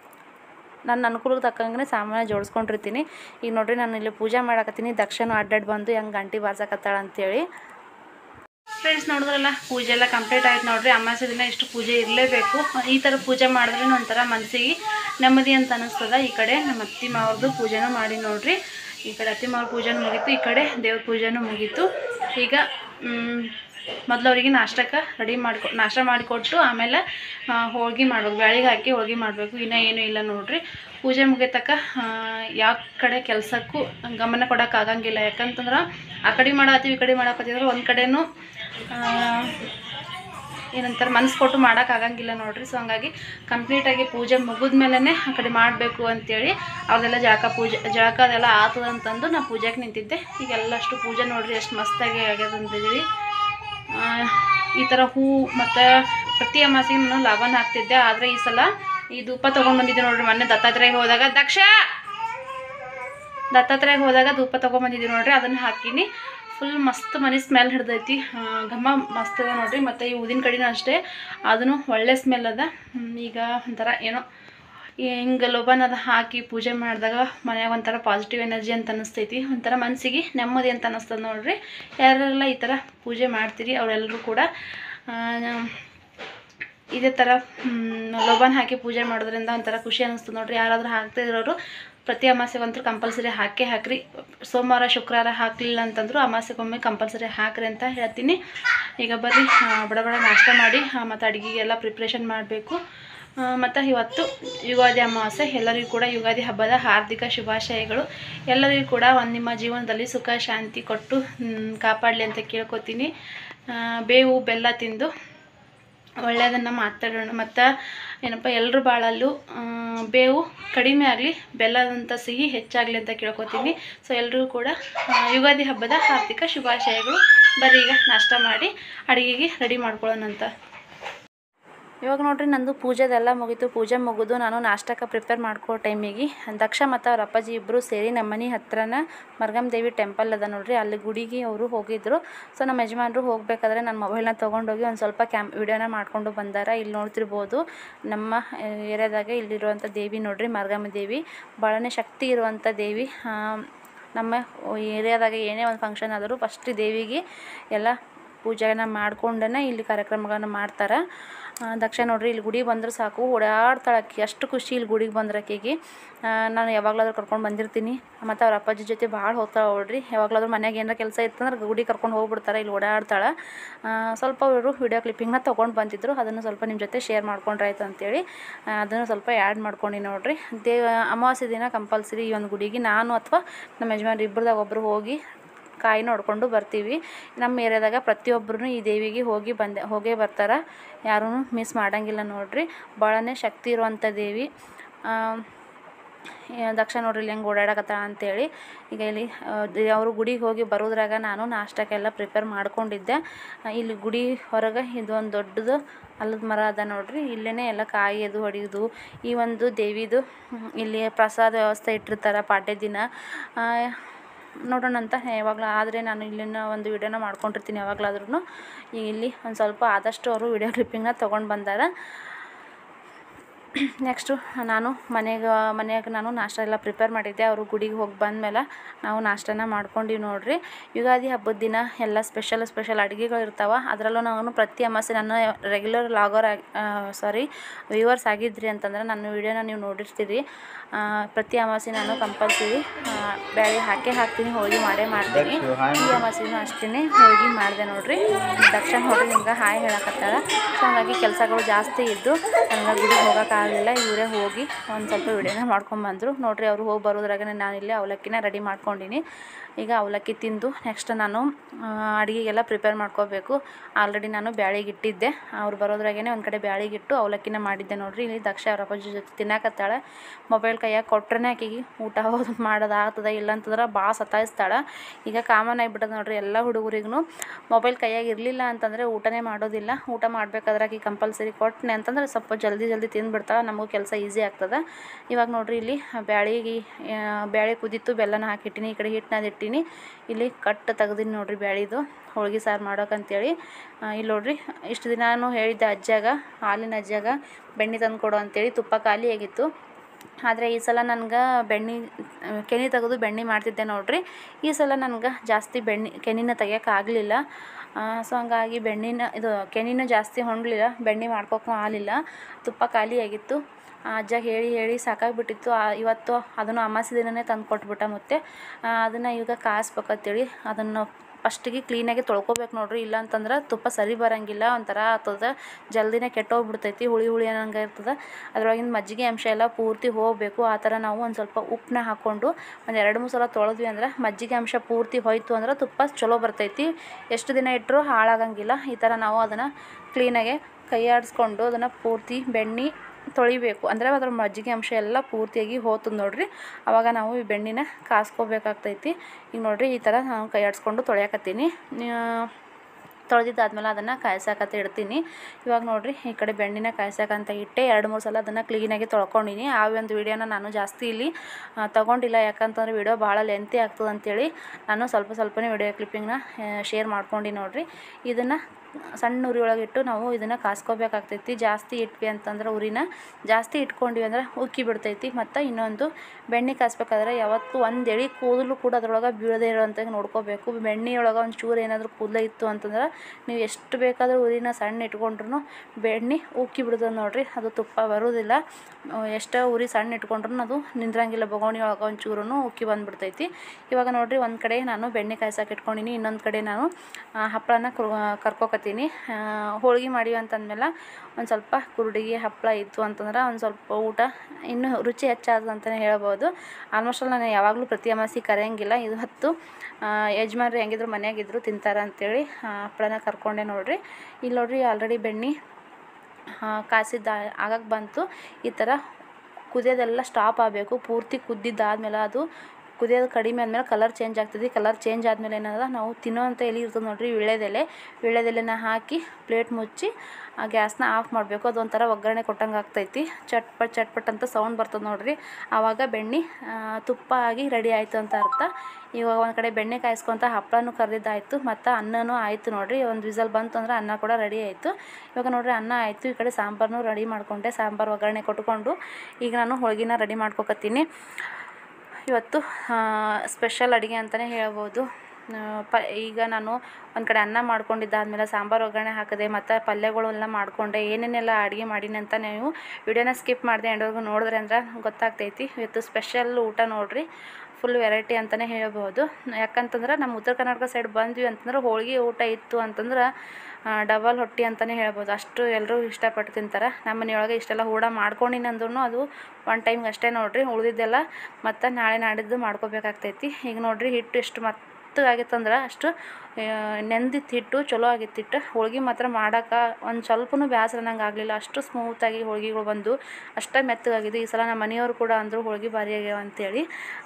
ನನ್ನ ಅನುಕೂಲಕ್ಕೆ ತಕ್ಕಂಗೆ ಸಾಮಾನ್ಯ ಜೋಡಿಸ್ಕೊಂಡಿರ್ತೀನಿ ಈಗ ನೋಡ್ರಿ ನಾನು ಇಲ್ಲಿ ಪೂಜೆ ಮಾಡಕತ್ತೀನಿ ದಕ್ಷನು ಅಡ್ಡಾಡಿ ಬಂದು ಹೆಂಗೆ ಗಂಟೆ ಬಾರ್ಸಕತ್ತಾಳ ಅಂತೇಳಿ ಫ್ರೆಂಡ್ಸ್ ನೋಡಿದ್ರಲ್ಲ ಪೂಜೆ ಎಲ್ಲ ಕಂಪ್ಲೀಟ್ ಆಯ್ತು ನೋಡ್ರಿ ಅಮಾವಾಸ್ಯೆ ದಿನ ಇಷ್ಟು ಪೂಜೆ ಇರಲೇಬೇಕು ಈ ಥರ ಪೂಜೆ ಮಾಡಿದ್ರೆ ಒಂಥರ ಮನಸ್ಸಿಗೆ ನೆಮ್ಮದಿ ಅಂತ ಅನಿಸ್ತದ ಈ ಕಡೆ ನಮ್ಮ ಅತ್ತಿ ಮಾವ್ರದ್ದು ಪೂಜೆನೂ ಮಾಡಿ ನೋಡ್ರಿ ಈ ಕಡೆ ಅತ್ತಿ ಮಾವ್ರ ಪೂಜೆನೂ ಮುಗೀತು ಈ ಕಡೆ ದೇವ್ರ ಪೂಜೆನೂ ಮುಗೀತು ಈಗ ಮೊದಲು ಅವರಿಗೆ ನಾಷ್ಟಕ್ಕೆ ರೆಡಿ ಮಾಡ್ಕೊ ನಾಷ್ಟ ಮಾಡಿಕೊಟ್ಟು ಆಮೇಲೆ ಆ, ಹೋಳ್ಗೆ ಮಾಡ್ಬೇಕು ಬ್ಯಾಳಿಗೆ ಹಾಕಿ ಹೋಳ್ಗೆ ಮಾಡಬೇಕು ಇನ್ನೂ ಏನೂ ಇಲ್ಲ ನೋಡ್ರಿ ಪೂಜೆ ಮುಗಿತಕ್ಕ ಯಾವ ಕಡೆ ಕೆಲಸಕ್ಕೂ ಗಮನ ಕೊಡೋಕ್ಕಾಗಂಗಿಲ್ಲ ಯಾಕಂತಂದ್ರೆ ಆ ಕಡೆ ಮಾಡತ್ತೀವಿ ಈ ಕಡೆ ಮಾಡಕತ್ತಿದ್ರೆ ಒಂದು ಕಡೆನೂ ಏನಂತಾರೆ ಮನ್ಸು ಕೊಟ್ಟು ಮಾಡೋಕ್ಕಾಗಂಗಿಲ್ಲ ನೋಡ್ರಿ ಸೊ ಹಂಗಾಗಿ ಕಂಪ್ಲೀಟಾಗಿ ಪೂಜೆ ಮುಗಿದ್ಮೇಲೆ ಆ ಕಡೆ ಮಾಡಬೇಕು ಅಂತೇಳಿ ಅವ್ರದೆಲ್ಲ ಜಳಕ ಪೂಜೆ ಜಳಕ ಅದೆಲ್ಲ ಆತದ ಅಂತಂದು ನಾ ಪೂಜೆಗೆ ನಿಂತಿದ್ದೆ ಈಗ ಎಲ್ಲಷ್ಟು ಪೂಜೆ ನೋಡ್ರಿ ಎಷ್ಟು ಮಸ್ತಾಗಿ ಆಗ್ಯದ ಅಂತಿದ್ದೀವಿ ಆ, ಈ ಥರ ಹೂ ಮತ್ತು ಪ್ರತಿ ಅಮಾಸಿಗೆ ನಾನು ಲವನ್ ಹಾಕ್ತಿದ್ದೆ ಆದರೆ ಈ ಸಲ ಈ ಧೂಪ ತೊಗೊಂಡು ಬಂದಿದ್ದೆ ನೋಡ್ರಿ ಮೊನ್ನೆ ದತ್ತಾತ್ರೇಯ ಹೋದಾಗ ದಕ್ಷ ದತ್ತಾತ್ರೇಯಗೆ ಹೋದಾಗ ಧೂಪ ತೊಗೊಂಬಂದಿದ್ದೀವಿ ನೋಡ್ರಿ ಅದನ್ನು ಹಾಕೀನಿ ಫುಲ್ ಮಸ್ತ್ ಮನೆ ಸ್ಮೆಲ್ ಹಿಡ್ದೈತಿ ಆ, ಘಮ ಮಸ್ತ್ ಅದ ನೋಡ್ರಿ ಮತ್ತು ಈ ಊದಿನ ಕಡಿನೂ ಅಷ್ಟೇ ಅದನ್ನು ಒಳ್ಳೆ ಸ್ಮೆಲ್ ಅದ ಹ್ಮ್, ಈಗ ಒಂಥರ ಏನೋ ಹಿಂಗೆ ಲೋಬನ್ ಅದು ಹಾಕಿ ಪೂಜೆ ಮಾಡಿದಾಗ ಮನ್ಯಾಗ ಒಂಥರ ಪಾಸಿಟಿವ್ ಎನರ್ಜಿ ಅಂತ ಅನ್ನಿಸ್ತೈತಿ ಒಂಥರ ಮನಸ್ಸಿಗೆ ನೆಮ್ಮದಿ ಅಂತ ಅನ್ನಿಸ್ತದೆ ನೋಡ್ರಿ ಯಾರೆಲ್ಲ ಈ ಥರ ಪೂಜೆ ಮಾಡ್ತೀರಿ ಅವರೆಲ್ಲರೂ ಕೂಡ ಆ, ಇದೇ ಥರ ಲೋಬನ್ ಹಾಕಿ ಪೂಜೆ ಮಾಡೋದ್ರಿಂದ ಒಂಥರ ಖುಷಿ ಅನ್ನಿಸ್ತದೆ ನೋಡ್ರಿ ಯಾರಾದರೂ ಹಾಕ್ತಾ ಇರೋರು ಪ್ರತಿ ಅಮಾಸೆಗಂತೂ ಕಂಪಲ್ಸರಿ ಹಾಕೇ ಹಾಕ್ರಿ ಸೋಮವಾರ ಶುಕ್ರವಾರ ಹಾಕಲಿಲ್ಲ ಅಂತಂದ್ರು ಅಮಾಸೆಗೊಮ್ಮೆ ಕಂಪಲ್ಸರಿ ಹಾಕ್ರಿ ಅಂತ ಹೇಳ್ತೀನಿ ಈಗ ಬರ್ರಿ ಆ, ಬಡ ಬಡ ನಾಷ್ಟ ಮಾಡಿ ಮತ್ತು ಅಡುಗೆಗೆಲ್ಲ ಪ್ರಿಪ್ರೇಷನ್ ಮಾಡಬೇಕು ಮತ್ತು ಇವತ್ತು ಯುಗಾದಿ ಅಮಾವಾಸ್ಯೆ ಎಲ್ಲರಿಗೂ ಕೂಡ ಯುಗಾದಿ ಹಬ್ಬದ ಹಾರ್ದಿಕ ಶುಭಾಶಯಗಳು ಎಲ್ಲರಿಗೂ ಕೂಡ ಒಂದು ನಿಮ್ಮ ಜೀವನದಲ್ಲಿ ಸುಖ ಶಾಂತಿ ಕೊಟ್ಟು ಮ್, ಕಾಪಾಡಲಿ ಅಂತ ಕೇಳ್ಕೊತೀನಿ ಆ, ಬೇವು ಬೆಲ್ಲ ತಿಂದು ಒಳ್ಳೆಯದನ್ನು ಮಾತಾಡೋಣ ಮತ್ತು ಏನಪ್ಪ ಎಲ್ಲರ ಬಾಳಲ್ಲೂ ಆ, ಬೇವು ಕಡಿಮೆ ಆಗಲಿ ಬೆಲ್ಲದಂಥ ಸಿಹಿ ಹೆಚ್ಚಾಗಲಿ ಅಂತ ಕೇಳ್ಕೊತೀನಿ ಸೊ ಎಲ್ಲರೂ ಕೂಡ ಆ, ಯುಗಾದಿ ಹಬ್ಬದ ಹಾರ್ದಿಕ ಶುಭಾಶಯಗಳು ಬರ್ರಿ ಈಗ ನಾಷ್ಟ ಮಾಡಿ ಅಡುಗೆಗೆ ರೆಡಿ ಮಾಡ್ಕೊಳ್ಳೋಣಂತ ಇವಾಗ ನೋಡ್ರಿ ನಂದು ಪೂಜೆದೆಲ್ಲ ಮುಗೀತು ಪೂಜೆ ಮುಗಿದು ನಾನು ನಾಷ್ಟಕ್ಕೆ ಪ್ರಿಪೇರ್ ಮಾಡ್ಕೋ ಟೈಮಿಗೆ ದಕ್ಷ ಮತ್ತು ಅವ್ರ ಅಪ್ಪಾಜಿ ಇಬ್ಬರು ಸೇರಿ ನಮ್ಮ ಮನೆ ಹತ್ರನ ಮರ್ಗಮ್ ದೇವಿ ಟೆಂಪಲ್ ಅದ ನೋಡ್ರಿ ಅಲ್ಲಿ ಗುಡಿಗೆ ಅವರು ಹೋಗಿದ್ರು ಸೊ ನಮ್ಮ ಯಜಮಾನ್ರು ಹೋಗ್ಬೇಕಾದ್ರೆ ನನ್ನ ಮೊಬೈಲ್ನ ತೊಗೊಂಡೋಗಿ ಒಂದು ಸ್ವಲ್ಪ ಕ್ಯಾಮ್ ವಿಡಿಯೋನ ಮಾಡ್ಕೊಂಡು ಬಂದಾರ ಇಲ್ಲಿ ನೋಡ್ತಿರ್ಬೋದು ನಮ್ಮ ಏರಿಯಾದಾಗ ಇಲ್ಲಿರುವಂಥ ದೇವಿ ನೋಡ್ರಿ ಮರ್ಗಮ್ಮ ದೇವಿ ಭಾಳನೇ ಶಕ್ತಿ ಇರುವಂಥ ದೇವಿ ಆ, ನಮ್ಮ ಏರಿಯಾದಾಗ ಏನೇ ಒಂದು ಫಂಕ್ಷನ್ ಆದರೂ ಫಸ್ಟ್ ದೇವಿಗೆ ಎಲ್ಲ ಪೂಜೆನ ಮಾಡ್ಕೊಂಡೇ ಇಲ್ಲಿ ಕಾರ್ಯಕ್ರಮಗಳನ್ನ ಮಾಡ್ತಾರೆ ಆ, ದಕ್ಷ ನೋಡ್ರಿ ಇಲ್ಲಿ ಗುಡಿಗೆ ಬಂದ್ರೆ ಸಾಕು ಓಡಾಡ್ತಾಳೆ ಆಕಿ ಅಷ್ಟು ಖುಷಿ ಇಲ್ಲಿ ಗುಡಿಗೆ ಬಂದ್ರೆ ಆಕೆಗೆ ನಾನು ಯಾವಾಗಲಾದ್ರೂ ಕರ್ಕೊಂಡು ಬಂದಿರ್ತೀನಿ ಮತ್ತು ಅವ್ರ ಅಪ್ಪಾಜಿ ಜೊತೆ ಭಾಳ ಹೋಗ್ತಾಳೆ ನೋಡ್ರಿ ಯಾವಾಗಲಾದ್ರೂ ಮನ್ಯಾಗ ಏನಾರ ಕೆಲಸ ಇತ್ತಂದ್ರೆ ಗುಡಿ ಕರ್ಕೊಂಡು ಹೋಗ್ಬಿಡ್ತಾರೆ ಇಲ್ಲಿ ಓಡಾಡ್ತಾಳೆ ಆ, ಸ್ವಲ್ಪ ಅವರು ವಿಡಿಯೋ ಕ್ಲಿಪ್ಪಿಂಗ್ನ ತೊಗೊಂಡು ಬಂದಿದ್ರು ಅದನ್ನು ಸ್ವಲ್ಪ ನಿಮ್ಮ ಜೊತೆ ಶೇರ್ ಮಾಡ್ಕೊಂಡ್ರೆ ಆಯ್ತು ಅಂತೇಳಿ ಆ, ಅದನ್ನು ಸ್ವಲ್ಪ ಆ್ಯಡ್ ಮಾಡ್ಕೊಂಡು ನೋಡ್ರಿ ದೇವ ಅಮಾವಾಸ್ಯೆ ದಿನ ಕಂಪಲ್ಸರಿ ಈ ಒಂದು ಗುಡಿಗೆ ನಾನು ಅಥವಾ ನಮ್ಮ ಯಜಮಾನ್ರು ಇಬ್ಬರದಾಗ ಒಬ್ಬರು ಹೋಗಿ ಕಾಯಿ ನೋಡ್ಕೊಂಡು ಬರ್ತೀವಿ ನಮ್ಮ ಏರಿಯಾದಾಗ ಪ್ರತಿಯೊಬ್ಬರೂ ಈ ದೇವಿಗೆ ಹೋಗಿ ಬಂದೆ ಹೋಗೇ ಬರ್ತಾರೆ ಯಾರೂ ಮಿಸ್ ಮಾಡಂಗಿಲ್ಲ ನೋಡ್ರಿ ಭಾಳನೇ ಶಕ್ತಿ ಇರುವಂಥ ದೇವಿ ಆ, ಏ- ದಕ್ಷ ನೋಡ್ರಿ ಇಲ್ಲಿ ಹೆಂಗೆ ಓಡಾಡಕತ್ತಾಳ ಅಂತೇಳಿ ಈಗ ಇಲ್ಲಿ ಅವರು ಗುಡಿಗೆ ಹೋಗಿ ಬರೋದ್ರಾಗ ನಾನು ನಾಷ್ಟಕ್ಕೆಲ್ಲ ಪ್ರಿಪೇರ್ ಮಾಡ್ಕೊಂಡಿದ್ದೆ ಆ, ಇಲ್ಲಿ ಗುಡಿ ಹೊರಗೆ ಇದೊಂದು ದೊಡ್ಡದು ಅಲ್ಲದ ಮರ ಅದ ನೋಡ್ರಿ ಇಲ್ಲೇ ಎಲ್ಲ ಕಾಯಿ ಅದು ಹೊಡೆಯೋದು ಈ ಒಂದು ದೇವಿದು ಹ್ಮ್, ಇಲ್ಲಿ ಪ್ರಸಾದ ವ್ಯವಸ್ಥೆ ಇಟ್ಟಿರ್ತಾರೆ ಪಾಡ್ಯ ದಿನ ಆ, ನೋಡೋಣ ಅಂತ ಯಾವಾಗಲೂ ಆದರೆ ನಾನು ಇಲ್ಲಿನ ಒಂದು ವಿಡಿಯೋನ ಮಾಡ್ಕೊಂಡಿರ್ತೀನಿ ಯಾವಾಗಲಾದ್ರೂ ಇಲ್ಲಿ ಒಂದು ಸ್ವಲ್ಪ ಆದಷ್ಟು ಅವರು ವಿಡಿಯೋ ಕ್ಲಿಪ್ಪಿಂಗ್ನ ತೊಗೊಂಡು ಬಂದಾರ ನೆಕ್ಸ್ಟು ನಾನು ಮನೆಗೆ ಮನೆಯಾಗ ನಾನು ನಾಷ್ಟ ಎಲ್ಲ ಪ್ರಿಪೇರ್ ಮಾಡಿದ್ದೆ ಅವರು ಗುಡಿಗೆ ಹೋಗಿ ಬಂದಮೇಲೆ ನಾವು ನಾಷ್ಟನ ಮಾಡ್ಕೊಂಡೀವಿ ನೋಡ್ರಿ ಯುಗಾದಿ ಹಬ್ಬದ ದಿನ ಎಲ್ಲ ಸ್ಪೆಷಲ್ ಸ್ಪೆಷಲ್ ಅಡುಗೆಗಳು ಇರ್ತಾವೆ ಅದರಲ್ಲೂ ನಾನು ಪ್ರತಿ ಅಮಾಸೆ ನನ್ನ ರೆಗ್ಯುಲರ್ ಲಾಗರ್ ಆಗಿ ಸಾರಿ ವ್ಯೂವರ್ಸ್ ಆಗಿದ್ರಿ ಅಂತಂದ್ರೆ ನನ್ನ ವಿಡಿಯೋನ ನೀವು ನೋಡಿರ್ತೀರಿ ಆ, ಪ್ರತಿ ಅಮಾಸೆ ನಾನು ಕಂಪಲ್ಸರಿ ಬೇಳೆ ಹಾಕೇ ಹಾಕ್ತೀನಿ ಹೋಳಿಗೆ ಮಾಡೇ ಮಾಡ್ತೀನಿ ಈ ಅಮಾಸೆನೂ ಅಷ್ಟೇ ಹೋಳಿಗೆ ಮಾಡಿದೆ ನೋಡ್ರಿ ದಕ್ಷ ನೋಡ್ರಿ ನಿಮ್ಗೆ ಹಾಯ್ ಹೇಳಕತ್ತಾಳ ಸೊ ಹಂಗಾಗಿ ಕೆಲಸಗಳು ಜಾಸ್ತಿ ಇದ್ದು ನನಗೆ ಗುಡಿಗೆ ಹೋಗೋಕ್ಕಾಗಲಿಲ್ಲ ಇವರೇ ಹೋಗಿ ಒಂದು ಸ್ವಲ್ಪ ವಿಡಿಯೋನ ಮಾಡ್ಕೊಂಬಂದರು ನೋಡ್ರಿ ಅವ್ರು ಹೋಗಿ ಬರೋದ್ರಾಗ ನಾನು ಇಲ್ಲೇ ಅವಲಕ್ಕಿನ ರೆಡಿ ಮಾಡ್ಕೊಂಡಿನಿ ಈಗ ಅವಲಕ್ಕಿ ತಿಂದು ನೆಕ್ಸ್ಟ್ ನಾನು ಅಡುಗೆಗೆಲ್ಲ ಪ್ರಿಪೇರ್ ಮಾಡ್ಕೋಬೇಕು ಆಲ್ರೆಡಿ ನಾನು ಬ್ಯಾಳಿಗೆ ಇಟ್ಟಿದ್ದೆ ಅವ್ರು ಬರೋದ್ರಾಗೇ ಒಂದು ಕಡೆ ಬ್ಯಾಳಿಗೆ ಇಟ್ಟು ಅವಲಕ್ಕಿನ ಮಾಡಿದ್ದೆ ನೋಡ್ರಿ ಇಲ್ಲಿ ದಕ್ಷ ಅವ್ರ ಅಪ್ಪಾಜಿ ಜೊತೆ ತಿನ್ನಕತ್ತಾಳೆ ಮೊಬೈಲ್ ಕೈಯಾಗ ಕೊಟ್ರೆ ಆಕೆಗೆ ಊಟ ಹೋದ್ ಮಾಡೋದು ಆಗ್ತದ ಇಲ್ಲ ಅಂತಂದ್ರೆ ಭಾಳ ಸತಾಯಿಸ್ತಾಳೆ ಈಗ ಕಾಮನ್ ಆಗಿಬಿಟ್ಟದ ನೋಡ್ರಿ ಎಲ್ಲ ಹುಡುಗರಿಗೂ ಮೊಬೈಲ್ ಕೈಯಾಗ ಇರಲಿಲ್ಲ ಅಂತಂದರೆ ಊಟನೇ ಮಾಡೋದಿಲ್ಲ ಊಟ ಮಾಡ್ಬೇಕಾದ್ರೆ ಆಕೆ ಕಂಪಲ್ಸರಿ ಕೊಟ್ಟನೆ ಅಂತಂದ್ರೆ ಸ್ವಲ್ಪ ಜಲ್ದಿ ಜಲ್ದಿ ತಿಂದ್ಬಿಡ್ತಾಳೆ ನಮಗೂ ಕೆಲಸ ಈಸಿ ಆಗ್ತದೆ ಇವಾಗ ನೋಡ್ರಿ ಇಲ್ಲಿ ಬ್ಯಾಳಿಗೆ ಬ್ಯಾಳೆ ಕುದಿತ್ತು ಬೆಲ್ಲನ ಹಾಕಿಟ್ಟಿನಿ ಈ ಕಡೆ ಹಿಟ್ಟನ್ನ ಇಟ್ಟೀನಿ ಇಲ್ಲಿ ಕಟ್ಟು ತೆಗ್ದೀನಿ ನೋಡ್ರಿ ಬ್ಯಾಳಿದು ಹೋಳ್ಗೆ ಸಾರು ಮಾಡೋಕಂತೇಳಿ ಆ, ಇಲ್ಲಿ ನೋಡ್ರಿ ಇಷ್ಟು ದಿನಾನು ಹೇಳಿದ್ದೆ ಅಜ್ಜಾಗ ಹಾಲಿನ ಅಜ್ಜಾಗ ಬೆಣ್ಣೆ ತಂದು ಕೊಡು ಅಂತೇಳಿ ತುಪ್ಪ ಖಾಲಿ ಆಗಿತ್ತು ಆದರೆ ಈ ಸಲ ನನ್ಗೆ ಬೆಣ್ಣೆ ಕೆನೆ ತೆಗೆದು ಬೆಣ್ಣೆ ಮಾಡ್ತಿದ್ದೆ ನೋಡ್ರಿ ಈ ಸಲ ನನ್ಗೆ ಜಾಸ್ತಿ ಬೆಣ್ಣೆ ಕೆನಿನ ತೆಗಿಯೋಕ್ಕಾಗಲಿಲ್ಲ ಸೊ ಹಂಗಾಗಿ ಬೆಣ್ಣಿನ ಇದು ಕೆನಿನೂ ಜಾಸ್ತಿ ಹೊಂಡಲಿಲ್ಲ ಬೆಣ್ಣೆ ಮಾಡ್ಕೋಕ್ಕೂ ಆಗಲಿಲ್ಲ ತುಪ್ಪ ಖಾಲಿ ಆಗಿತ್ತು ಆ ಅಜ್ಜ ಹೇಳಿ ಹೇಳಿ ಸಾಕಾಗ್ಬಿಟ್ಟಿತ್ತು ಆ- ಇವತ್ತು ಅದನ್ನು ಅಮಾಸೆ ದಿನನೇ ತಂದು ಕೊಟ್ಬಿಟ್ಟ ಮತ್ತೆ ಅದನ್ನು ಈಗ ಕಾಯಿಸ್ಬೇಕಂತೇಳಿ ಅದನ್ನು ಫಸ್ಟಿಗೆ ಕ್ಲೀನಾಗಿ ತೊಳ್ಕೊಬೇಕು ನೋಡ್ರಿ ಇಲ್ಲ ಅಂತಂದ್ರೆ ತುಪ್ಪ ಸರಿ ಬರಂಗಿಲ್ಲ ಒಂಥರ ಆಗ್ತದ ಜಲ್ದಿನೇ ಕೆಟ್ಟೋಗ್ಬಿಡ್ತೈತಿ ಹುಳಿ ಹುಳಿ ಅನ್ನಂಗೆ ಇರ್ತದೆ ಅದ್ರೊಳಗಿನ ಮಜ್ಜಿಗೆ ಅಂಶ ಎಲ್ಲ ಪೂರ್ತಿ ಹೋಗಬೇಕು ಆ ಥರ ನಾವು ಒಂದು ಸ್ವಲ್ಪ ಉಪ್ಪನ್ನ ಹಾಕ್ಕೊಂಡು ಒಂದು ಎರಡು ಮೂರು ಸಲ ತೊಳೆದ್ವಿ ಅಂದ್ರೆ ಮಜ್ಜಿಗೆ ಅಂಶ ಪೂರ್ತಿ ಹೋಯ್ತು ಅಂದ್ರೆ ತುಪ್ಪ ಚಲೋ ಬರ್ತೈತಿ ಎಷ್ಟು ದಿನ ಇಟ್ಟರೂ ಹಾಳಾಗಂಗಿಲ್ಲ ಈ ಥರ ನಾವು ಅದನ್ನು ಕ್ಲೀನಾಗೆ ಕೈ ಆಡಿಸ್ಕೊಂಡು ಅದನ್ನು ಪೂರ್ತಿ ಬೆಣ್ಣೆ ತೊಳಿಬೇಕು ಅಂದರೆ ಅದ್ರ ಮಜ್ಜಿಗೆ ಅಂಶ ಎಲ್ಲ ಪೂರ್ತಿಯಾಗಿ ಹೋತದ ನೋಡ್ರಿ ಆವಾಗ ನಾವು ಈ ಬೆಣ್ಣಿನ ಕಾಸ್ಕೋಬೇಕಾಗ್ತೈತಿ ಈಗ ನೋಡ್ರಿ ಈ ಥರ ನಾನು ಕೈ ಆಡಿಸ್ಕೊಂಡು ತೊಳ್ಯಾಕತ್ತೀನಿ ತೊಳೆದಿದ್ದಾದ್ಮೇಲೆ ಅದನ್ನು ಕಾಯ್ಸಕತ್ತ ಇಡ್ತೀನಿ ಇವಾಗ ನೋಡ್ರಿ ಈ ಕಡೆ ಬೆಣ್ಣಿನ ಕಾಯ್ಸಕ್ಕಂತ ಇಟ್ಟೆ ಎರಡು ಮೂರು ಸಲ ಅದನ್ನು ಕ್ಲೀನಾಗಿ ತೊಳ್ಕೊಂಡಿನಿ ಆ ಒಂದು ವಿಡಿಯೋನ ನಾನು ಜಾಸ್ತಿ ಇಲ್ಲಿ ಆ, ತಗೊಂಡಿಲ್ಲ ಯಾಕಂತಂದ್ರೆ ವಿಡಿಯೋ ಭಾಳ ಲೆಂತಿ ಆಗ್ತದೆ ಅಂತೇಳಿ ನಾನು ಸ್ವಲ್ಪ ಸ್ವಲ್ಪನೇ ವಿಡಿಯೋ ಕ್ಲಿಪ್ಪಿಂಗ್ನ ಶೇರ್ ಮಾಡ್ಕೊಂಡು ನೋಡ್ರಿ ಇದನ್ನು ಸಣ್ಣ ಉರಿ ಒಳಗಿಟ್ಟು ನಾವು ಇದನ್ನು ಕಾಸ್ಕೋಬೇಕಾಗ್ತೈತಿ ಜಾಸ್ತಿ ಇಟ್ವಿ ಅಂತಂದ್ರೆ ಉರಿನ ಜಾಸ್ತಿ ಇಟ್ಕೊಂಡ್ವಿ ಅಂದ್ರೆ ಉಕ್ಕಿ ಬಿಡ್ತೈತಿ ಮತ್ತು ಇನ್ನೊಂದು ಬೆಣ್ಣೆ ಕಾಸ್ಬೇಕಾದ್ರೆ ಯಾವತ್ತೂ ಒಂದು ಎಳೆ ಕೂದಲು ಕೂಡ ಅದ್ರೊಳಗೆ ಬೀಳದೇ ಇರೋಂಥ ನೋಡ್ಕೋಬೇಕು ಬೆಣ್ಣೆಯೊಳಗೆ ಒಂದು ಚೂರು ಏನಾದರೂ ಕೂದಲ ಇತ್ತು ಅಂತಂದ್ರೆ ನೀವು ಎಷ್ಟು ಬೇಕಾದರೂ ಉರಿನ ಸಣ್ಣ ಇಟ್ಕೊಂಡ್ರು ಬೆಣ್ಣೆ ಉಕ್ಕಿ ಬಿಡ್ತದೆ ನೋಡ್ರಿ ಅದು ತುಪ್ಪ ಬರೋದಿಲ್ಲ ಎಷ್ಟೋ ಉರಿ ಸಣ್ಣ ಇಟ್ಕೊಂಡ್ರು ಅದು ನಿಂದ್ರಂಗಿಲ್ಲ ಬೊಗೋಣಿ ಒಳಗೆ ಒಂದು ಚೂರು ಉಕ್ಕಿ ಬಂದ್ಬಿಡ್ತೈತಿ ಇವಾಗ ನೋಡ್ರಿ ಒಂದು ಕಡೆ ನಾನು ಬೆಣ್ಣೆ ಕಾಯ್ಸಕ್ಕೆ ಇಟ್ಕೊಂಡಿನಿ ಇನ್ನೊಂದು ಕಡೆ ನಾನು ಆ, ಹಪ್ಪಳನ ಕುರ್ ಕರ್ಕೋಕತ್ತೀನಿ ಹೋಳ್ಗೆ ಮಾಡೀವಿ ಅಂತಂದ್ಮೇಲೆ ಒಂದು ಸ್ವಲ್ಪ ಕುರುಡಿಗೆ ಹಪ್ಪಳ ಇತ್ತು ಅಂತಂದ್ರೆ ಒಂದು ಸ್ವಲ್ಪ ಊಟ ಇನ್ನೂ ರುಚಿ ಹೆಚ್ಚಾದ ಅಂತಲೇ ಹೇಳ್ಬೋದು ಆಲ್ಮೋಸ್ಟ್ ಆಲ್ ನಾನು ಯಾವಾಗಲೂ ಪ್ರತಿ ಅಮಾಸಿ ಕರೆಯಂಗಿಲ್ಲ ಇದು ಹೊತ್ತು ಯಜಮಾನ್ರು ಹೆಂಗಿದ್ರು ಮನ್ಯಾಗಿದ್ರು ತಿಂತಾರೆ ಅಂತೇಳಿ ಆ, ಹಪ್ಪಳನ ಕರ್ಕೊಂಡೆ ನೋಡ್ರಿ ಇಲ್ಲಿ ನೋಡ್ರಿ ಆಲ್ರೆಡಿ ಬೆಣ್ಣೆ ಕಾಸಿದ್ದ ಆಗಕ್ಕೆ ಬಂತು ಈ ಥರ ಕುದಿಯೋದೆಲ್ಲ ಸ್ಟಾಪ್ ಆಗಬೇಕು ಪೂರ್ತಿ ಕುದ್ದಿದ್ದಾದ್ಮೇಲೆ ಅದು ಕುದಿಯೋದು ಕಡಿಮೆ ಆದಮೇಲೆ ಕಲರ್ ಚೇಂಜ್ ಆಗ್ತದೆ ಕಲರ್ ಚೇಂಜ್ ಆದಮೇಲೆ ಏನದ ನಾವು ತಿನ್ನೋವಂಥ ಎಲೆ ಇರ್ತದೆ ನೋಡಿರಿ ವೀಳ್ಯದೆಲೆ ವೀಳ್ಯದೆಲೆನ ಹಾಕಿ ಪ್ಲೇಟ್ ಮುಚ್ಚಿ ಆ ಗ್ಯಾಸ್ನ ಆಫ್ ಮಾಡಬೇಕು ಅದೊಂಥರ ಒಗ್ಗರಣೆ ಕೊಟ್ಟಂಗೆ ಆಗ್ತೈತಿ ಚಟ್ಪಟ್ ಚಟ್ಪಟ್ ಅಂತ ಸೌಂಡ್ ಬರ್ತದೆ ನೋಡಿರಿ ಆವಾಗ ಬೆಣ್ಣೆ ತುಪ್ಪ ಆಗಿ ರೆಡಿ ಆಯಿತು ಅಂತ ಅರ್ಥ ಇವಾಗ ಒಂದು ಕಡೆ ಬೆಣ್ಣೆ ಕಾಯಿಸ್ಕೊತ ಹಪ್ಪಳನೂ ಕರೆದಿದ್ದಾಯಿತು ಮತ್ತು ಅನ್ನನೂ ಆಯಿತು ನೋಡಿರಿ ಒಂದು ವಿಸಲ್ ಬಂತು ಅಂದ್ರೆ ಅನ್ನ ಕೂಡ ರೆಡಿ ಆಯಿತು ಇವಾಗ ನೋಡಿರಿ ಅನ್ನ ಆಯಿತು ಈ ಕಡೆ ಸಾಂಬಾರನ್ನೂ ರೆಡಿ ಮಾಡಿಕೊಂಡೆ ಸಾಂಬಾರು ಒಗ್ಗರಣೆ ಕೊಟ್ಕೊಂಡು ಈಗ ನಾನು ಹೋಳಿಗೆನ ರೆಡಿ ಮಾಡ್ಕೊಕತ್ತೀನಿ ಇವತ್ತು ಸ್ಪೆಷಲ್ ಅಡುಗೆ ಅಂತಲೇ ಹೇಳ್ಬೋದು ಪ ಈಗ ನಾನು ಒಂದು ಕಡೆ ಅನ್ನ ಮಾಡ್ಕೊಂಡಿದ್ದಾದ್ಮೇಲೆ ಸಾಂಬಾರು ಒಗ್ಗರಣೆ ಹಾಕಿದೆ ಮತ್ತು ಪಲ್ಯಗಳೆಲ್ಲ ಮಾಡಿಕೊಂಡೆ ಏನೇನೆಲ್ಲ ಅಡುಗೆ ಮಾಡೀನಿ ಅಂತ ನೀವು ವಿಡಿಯೋನ ಸ್ಕಿಪ್ ಮಾಡಿದೆ ಎಂಡವರೆಗೂ ನೋಡಿದ್ರೆ ಅಂದ್ರೆ ಗೊತ್ತಾಗ್ತೈತಿ ಇವತ್ತು ಸ್ಪೆಷಲ್ ಊಟ ನೋಡಿರಿ ಫುಲ್ ವೆರೈಟಿ ಅಂತಲೇ ಹೇಳ್ಬೋದು ಯಾಕಂತಂದ್ರೆ ನಮ್ಮ ಉತ್ತರ ಕರ್ನಾಟಕ ಸೈಡ್ ಬಂದ್ವಿ ಅಂತಂದ್ರೆ ಹೋಳಿಗೆ ಊಟ ಇತ್ತು ಅಂತಂದ್ರೆ ಡಬಲ್ ಹೊಟ್ಟೆ ಅಂತಲೇ ಹೇಳ್ಬೋದು ಅಷ್ಟು ಎಲ್ಲರೂ ಇಷ್ಟಪಟ್ಟು ತಿಂತಾರೆ ನಮ್ಮ ಮನೆಯೊಳಗೆ ಇಷ್ಟೆಲ್ಲ ಹೂಡ ಮಾಡ್ಕೊಂಡಿನಿ ಅಂದ್ರೂ ಅದು ಒನ್ ಟೈಮ್ಗೆ ಅಷ್ಟೇ ನೋಡಿರಿ ಉಳಿದಿದ್ದೆಲ್ಲ ಮತ್ತು ನಾಳೆ ನಾಡಿದ್ದು ಮಾಡ್ಕೋಬೇಕಾಗ್ತೈತಿ ಈಗ ನೋಡಿರಿ ಹಿಟ್ಟು ಎಷ್ಟು ಮೆತ್ತಗಾಗಿತ್ತಂದ್ರೆ ಅಷ್ಟು ನೆಂದಿತ್ತು ಹಿಟ್ಟು ಚಲೋ ಆಗಿತ್ತು ಹಿಟ್ಟು ಹೋಳ್ಗೆ ಮಾತ್ರ ಮಾಡೋಕೆ ಒಂದು ಸ್ವಲ್ಪನೂ ಬೇಸರ ನಂಗೆ ಆಗಲಿಲ್ಲ ಅಷ್ಟು ಸ್ಮೂತಾಗಿ ಹೋಳ್ಗೆಗಳು ಬಂದು ಅಷ್ಟೇ ಮೆತ್ತಗಾಗಿದೆ ಈ ಸಲ ನಮ್ಮ ಮನೆಯವರು ಕೂಡ ಅಂದರು ಹೋಳ್ಗೆ ಭಾರಿ ಆಗ್ಯಾವ ಅಂತೇಳಿ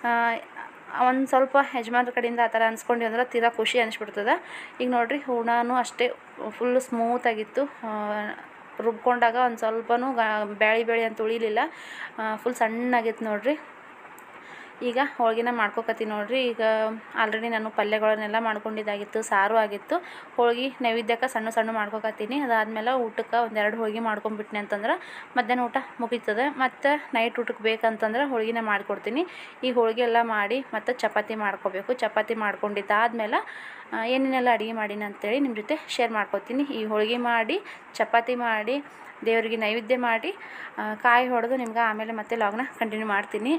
ಒಂದು ಸ್ವಲ್ಪ ಯಜಮಾನ್ರ ಕಡೆಯಿಂದ ಆ ಥರ ಅನ್ಸ್ಕೊಂಡ್ವಿ ಅಂದ್ರೆ ತೀರಾ ಖುಷಿ ಅನಿಸ್ಬಿಡ್ತದೆ ಈಗ ನೋಡಿರಿ ಹೂರ್ಣನೂ ಅಷ್ಟೇ ಫುಲ್ ಸ್ಮೂತಾಗಿತ್ತು ರುಬ್ಕೊಂಡಾಗ ಒಂದು ಸ್ವಲ್ಪನೂ ಗಾ ಬ್ಯಾಳಿ ಬೇಳೆ ಅಂತ ಉಳಿಲಿಲ್ಲ ಫುಲ್ ಸಣ್ಣಾಗಿತ್ತು ನೋಡಿರಿ ಈಗ ಹೋಳ್ಗೆನ ಮಾಡ್ಕೊಕತ್ತೀನಿ ನೋಡಿರಿ ಈಗ ಆಲ್ರೆಡಿ ನಾನು ಪಲ್ಯಗಳನ್ನೆಲ್ಲ ಮಾಡ್ಕೊಂಡಿದ್ದಾಗಿತ್ತು ಸಾರು ಆಗಿತ್ತು ಹೋಳ್ಗೆ ನೈವೇದ್ಯಕ್ಕೆ ಸಣ್ಣ ಸಣ್ಣ ಮಾಡ್ಕೊಕತ್ತೀನಿ ಅದಾದಮೇಲೆ ಊಟಕ್ಕೆ ಒಂದೆರಡು ಹೋಳ್ಗೆ ಮಾಡ್ಕೊಂಬಿಟ್ನಿ ಅಂತಂದ್ರೆ ಮಧ್ಯಾಹ್ನ ಊಟ ಮುಗೀತದೆ ಮತ್ತು ನೈಟ್ ಊಟಕ್ಕೆ ಬೇಕಂತಂದ್ರೆ ಹೋಳ್ಗೆನ ಮಾಡಿಕೊಡ್ತೀನಿ ಈ ಹೋಳಿಗೆ ಎಲ್ಲ ಮಾಡಿ ಮತ್ತು ಚಪಾತಿ ಮಾಡ್ಕೋಬೇಕು ಚಪಾತಿ ಮಾಡ್ಕೊಂಡಿದ್ದಾದ್ಮೇಲೆ ಏನೇನೆಲ್ಲ ಅಡುಗೆ ಮಾಡೀನಿ ಅಂತೇಳಿ ನಿಮ್ಮ ಜೊತೆ ಶೇರ್ ಮಾಡ್ಕೊತೀನಿ ಈ ಹೋಳಿಗೆ ಮಾಡಿ ಚಪಾತಿ ಮಾಡಿ ದೇವರಿಗೆ ನೈವೇದ್ಯ ಮಾಡಿ ಕಾಯಿ ಹೊಡೆದು ನಿಮ್ಗೆ ಆಮೇಲೆ ಮತ್ತೆ ಲಾಗ್ನ ಕಂಟಿನ್ಯೂ ಮಾಡ್ತೀನಿ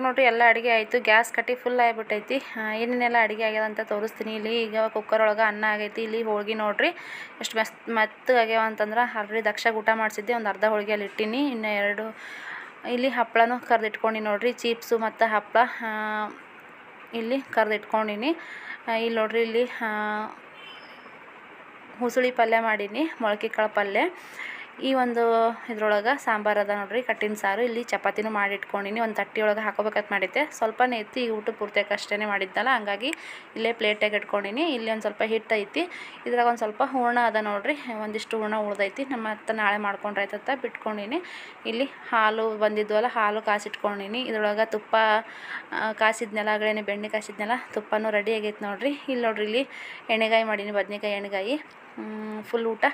ನೋಡ್ರಿ ಎಲ್ಲ ಅಡುಗೆ ಆಯಿತು ಗ್ಯಾಸ್ ಕಟ್ಟಿ ಫುಲ್ ಆಗಿಬಿಟ್ಟೈತಿ ಏನೇನೆಲ್ಲ ಅಡುಗೆ ಆಗ್ಯದ ಅಂತ ತೋರಿಸ್ತೀನಿ ಇಲ್ಲಿ ಈಗ ಕುಕ್ಕರ್ ಒಳಗೆ ಅನ್ನ ಆಗೈತಿ ಇಲ್ಲಿ ಹೋಳ್ಗೆ ನೋಡ್ರಿ ಎಷ್ಟು ಮಸ್ತ್ ಮೆತ್ತಗೆ ಆಗ್ಯಾವ ಅಂತಂದ್ರೆ ಆಲ್ರೆಡಿ ದಕ್ಷಾಗ ಊಟ ಮಾಡಿಸಿದ್ದೆ ಒಂದು ಅರ್ಧ ಹೋಳಿಗೆ ಅಲ್ಲಿ ಇಟ್ಟೀನಿ ಇನ್ನು ಎರಡು ಇಲ್ಲಿ ಹಪ್ಪಳನೂ ಕರೆದಿಟ್ಕೊಂಡು ನೋಡ್ರಿ ಚೀಪ್ಸು ಮತ್ತು ಹಪ್ಪಳ ಆ, ಇಲ್ಲಿ ಕರೆದಿಟ್ಕೊಂಡಿನಿ ಇಲ್ಲಿ ನೋಡ್ರಿ ಇಲ್ಲಿ ಆ, ಹುಸುಳಿ ಪಲ್ಯ ಮಾಡೀನಿ ಮೊಳಕೆ ಕಾಳು ಪಲ್ಯ ಈ ಒಂದು ಇದ್ರೊಳಗೆ ಸಾಂಬಾರು ಅದ ನೋಡ್ರಿ ಕಟ್ಟಿನ ಸಾರು ಇಲ್ಲಿ ಚಪಾತಿನೂ ಮಾಡಿ ಇಟ್ಕೊಂಡಿನಿ ಒಂದು ತಟ್ಟಿ ಒಳಗೆ ಹಾಕೋಬೇಕಂತ ಮಾಡಿದ್ದೆ ಸ್ವಲ್ಪನೇ ಐತಿ ಈಗ ಊಟ ಪೂರ್ತಿಯಾಗಿ ಅಷ್ಟೇ ಮಾಡಿದ್ದಲ್ಲ ಹಂಗಾಗಿ ಇಲ್ಲೇ ಪ್ಲೇಟಾಗಿ ಇಟ್ಕೊಂಡಿನಿ ಇಲ್ಲಿ ಒಂದು ಸ್ವಲ್ಪ ಹಿಟ್ಟು ಐತಿ ಇದ್ರಾಗ ಒಂದು ಸ್ವಲ್ಪ ಹೂರ್ಣ ಅದ ನೋಡ್ರಿ ಒಂದಿಷ್ಟು ಹೂರ್ಣ ಉಳ್ದೈತಿ ನಮ್ಮ ಅತ್ತ ನಾಳೆ ಮಾಡ್ಕೊಂಡ್ರೆ ಆಯ್ತಂತ ಬಿಟ್ಕೊಂಡಿನಿ ಇಲ್ಲಿ ಹಾಲು ಬಂದಿದ್ವಲ್ಲ ಹಾಲು ಕಾಸಿಟ್ಕೊಂಡಿನಿ ಇದ್ರೊಳಗೆ ತುಪ್ಪ ಆ, ಕಾಸಿದ್ನೆಲ್ಲ ಆಗಲೇ ಬೆಣ್ಣೆ ಕಾಸಿದ್ನೆಲ್ಲ ತುಪ್ಪನೂ ರೆಡಿ ಆಗೈತೆ ನೋಡ್ರಿ ಇಲ್ಲಿ ನೋಡ್ರಿ ಇಲ್ಲಿ ಎಣ್ಣೆಗಾಯಿ ಮಾಡೀನಿ ಬದ್ನೆಕಾಯಿ ಎಣ್ಣೆಗಾಯಿ ಫುಲ್ ಊಟ